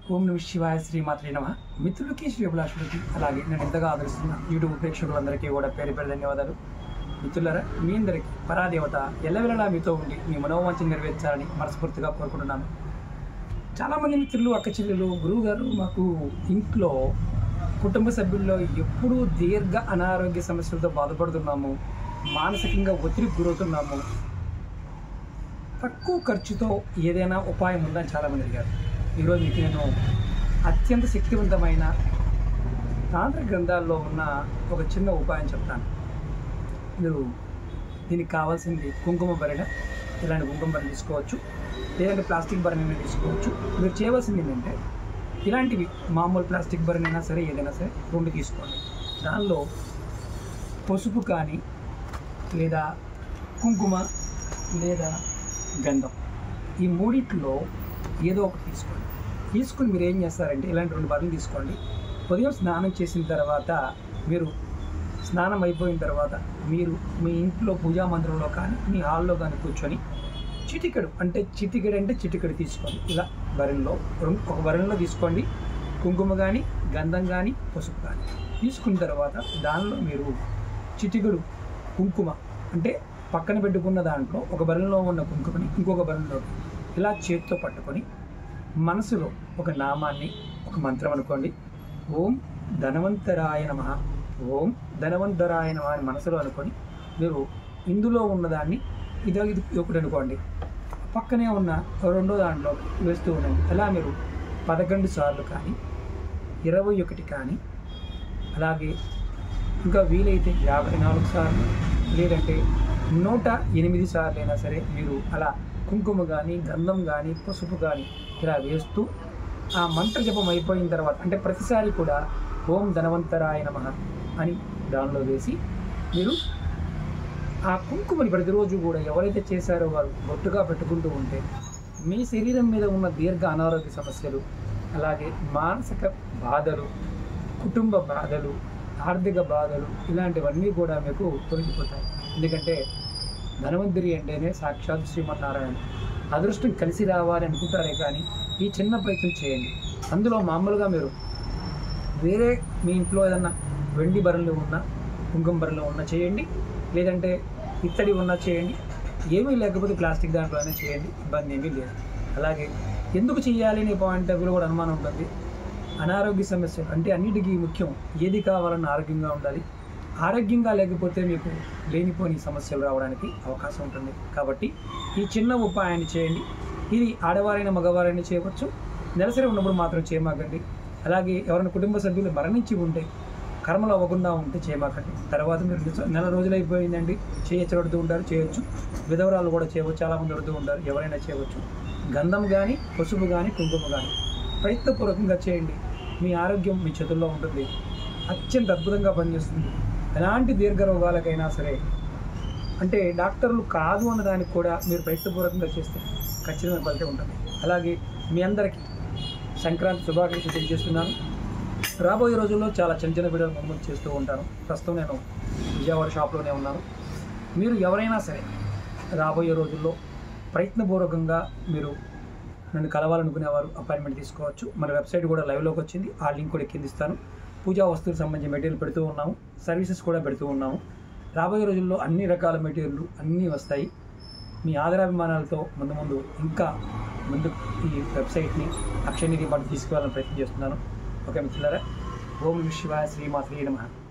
ఓం నమ శివాయ శ్రీమాత్రే నమ మిత్రులకి శ్రీ అభిలాషులకి అలాగే నేను ఎంతగా ఆదరిస్తున్న యూట్యూబ్ ప్రేక్షకులందరికీ కూడా పేరు పేరు ధన్యవాదాలు మిత్రులారా మీ అందరికీ పరాదేవత ఎల్లవెల్లలా మీతో ఉండి మీ మనోవాంఛ నెరవేర్చాలని మనస్ఫూర్తిగా కోరుకుంటున్నాను చాలామంది మిత్రులు అక్క చెల్లెలు గురువు గారు మాకు ఇంట్లో కుటుంబ సభ్యుల్లో ఎప్పుడూ దీర్ఘ అనారోగ్య సమస్యలతో బాధపడుతున్నాము మానసికంగా ఒత్తిడికి గురవుతున్నాము తక్కువ ఖర్చుతో ఏదైనా ఉపాయం ఉందని చాలామంది అడిగారు ఈరోజు మీకు నేను అత్యంత శక్తివంతమైన తాంత్రిక గ్రంథాల్లో ఉన్న ఒక చిన్న ఉపాయం చెప్తాను మీరు దీనికి కావాల్సింది కుంకుమ భరణ ఇలాంటి కుంకుమ భరణ తీసుకోవచ్చు లేదంటే ప్లాస్టిక్ భరణ అయినా తీసుకోవచ్చు మీరు చేయవలసింది ఏంటంటే ఇలాంటివి మామూలు ప్లాస్టిక్ భరణ అయినా సరే ఏదైనా సరే రెండు తీసుకోండి దానిలో పసుపు కానీ లేదా కుంకుమ లేదా గంధం ఈ మూడిట్లో ఏదో ఒకటి తీసుకోండి తీసుకుని మీరు ఏం చేస్తారంటే ఇలాంటి రెండు బట్టలు తీసుకోండి ఉదయం స్నానం చేసిన తర్వాత మీరు స్నానం అయిపోయిన తర్వాత మీరు మీ ఇంట్లో పూజా మందిరంలో కానీ మీ హాల్లో కానీ కూర్చొని చిటికెడు అంటే చిటికెడు అంటే చిటికెడు తీసుకోండి ఇలా బరెన్లో రెండు ఒక బరెన్లో తీసుకోండి కుంకుమ కానీ గంధం కానీ పసుపు కానీ తీసుకున్న తర్వాత దానిలో మీరు చిటికెడు కుంకుమ అంటే పక్కన పెట్టుకున్న దాంట్లో ఒక బరణలో ఉన్న కుంకుమని ఇంకొక బరణలో ఇలా చేతితో పట్టుకొని మనసులో ఒక నామాన్ని ఒక మంత్రం అనుకోండి ఓం ధనవంతరాయ నమ ఓం ధనవంతరాయ నమ అని మనసులో అనుకొని మీరు ఇందులో ఉన్నదాన్ని ఇదో ఇది ఒకటి అనుకోండి పక్కనే ఉన్న రెండో దాంట్లో వేస్తూ ఉండండి అలా మీరు పదకొండు సార్లు కానీ ఇరవై ఒకటి కానీ అలాగే ఇంకా వీలైతే యాభై నాలుగు సార్లు లేదంటే నూట ఎనిమిది సార్లు అయినా సరే మీరు అలా కుంకుమ కానీ గంధం కానీ పసుపు కానీ ఇలా వేస్తూ ఆ మంత్ర జపం అయిపోయిన తర్వాత అంటే ప్రతిసారి కూడా ఓం ధనవంతరాయ నమ అని దానిలో వేసి మీరు ఆ కుంకుమని ప్రతిరోజు కూడా ఎవరైతే చేశారో వారు బొట్టుగా పెట్టుకుంటూ ఉంటే మీ శరీరం మీద ఉన్న దీర్ఘ అనారోగ్య సమస్యలు అలాగే మానసిక బాధలు కుటుంబ బాధలు ఆర్థిక బాధలు ఇలాంటివన్నీ కూడా మీకు తొలగిపోతాయి ఎందుకంటే ధనవంతురి అంటేనే సాక్షాత్ శ్రీమన్నారాయణ అదృష్టం కలిసి రావాలి అనుకుంటారే కానీ ఈ చిన్న ప్రయత్నం చేయండి అందులో మామూలుగా మీరు వేరే మీ ఇంట్లో ఏదన్నా వెండి బరలు ఉన్న కుంకుమ బరలు ఉన్న చేయండి లేదంటే ఇత్తడి ఉన్న చేయండి ఏమీ లేకపోతే ప్లాస్టిక్ దాంట్లోనే చేయండి ఇబ్బంది ఏమీ లేదు అలాగే ఎందుకు చేయాలి అనే పాయింట్ ఆఫ్ వ్యూలో కూడా అనుమానం ఉంటుంది అనారోగ్య సమస్యలు అంటే అన్నిటికీ ముఖ్యం ఏది కావాలన్నా ఆరోగ్యంగా ఉండాలి ఆరోగ్యంగా లేకపోతే మీకు లేనిపోని సమస్యలు రావడానికి అవకాశం ఉంటుంది కాబట్టి ఈ చిన్న ఉపాయాన్ని చేయండి ఇది ఆడవారైన మగవారైనా చేయవచ్చు నెలసరి ఉన్నప్పుడు మాత్రం చేయమాకండి అలాగే ఎవరైనా కుటుంబ సభ్యులు మరణించి ఉంటే కర్మలు అవ్వకుండా ఉంటే చేయమాకండి తర్వాత మీరు నిజ- నెల రోజులు అయిపోయిందండి చేయొచ్చు అడుగుతూ ఉంటారు చేయొచ్చు విధవరాలు కూడా చేయవచ్చు చాలామంది అడుగుతూ ఉంటారు ఎవరైనా చేయవచ్చు గంధం కానీ పసుపు కానీ కుంకుమ కానీ ప్రయత్నపూర్వకంగా చేయండి మీ ఆరోగ్యం మీ చేతుల్లో ఉంటుంది అత్యంత అద్భుతంగా పనిచేస్తుంది ఎలాంటి దీర్ఘ రోగాలకైనా సరే అంటే డాక్టర్లు కాదు అన్న దానికి కూడా మీరు ప్రయత్నపూర్వకంగా చేస్తే ఖచ్చితమైన ఫలితం ఉంటుంది అలాగే మీ అందరికీ సంక్రాంతి శుభాకాంక్షలు తెలియజేస్తున్నాను రాబోయే రోజుల్లో చాలా చిన్న చిన్న వీడియోలు ముందు ముందు చేస్తూ ఉంటాను ప్రస్తుతం నేను విజయవాడ షాప్లోనే ఉన్నాను మీరు ఎవరైనా సరే రాబోయే రోజుల్లో ప్రయత్నపూర్వకంగా మీరు నన్ను కలవాలనుకునేవారు అపాయింట్మెంట్ తీసుకోవచ్చు మన వెబ్సైట్ కూడా లైవ్లోకి వచ్చింది ఆ లింక్ కూడా కింద ఇస్తాను పూజా వస్తువులకు సంబంధించిన మెటీరియల్ పెడుతూ ఉన్నాము సర్వీసెస్ కూడా పెడుతూ ఉన్నాము రాబోయే రోజుల్లో అన్ని రకాల మెటీరియల్ అన్నీ వస్తాయి మీ ఆదరాభిమానాలతో ముందు ముందు ఇంకా ముందు ఈ వెబ్సైట్ని అక్షయనిధి పాటు తీసుకువెళ్ళాలని ప్రయత్నం చేస్తున్నాను ఓకే మిత్రులారా ఓం నమః శివాయ శ్రీమాత్రే నమః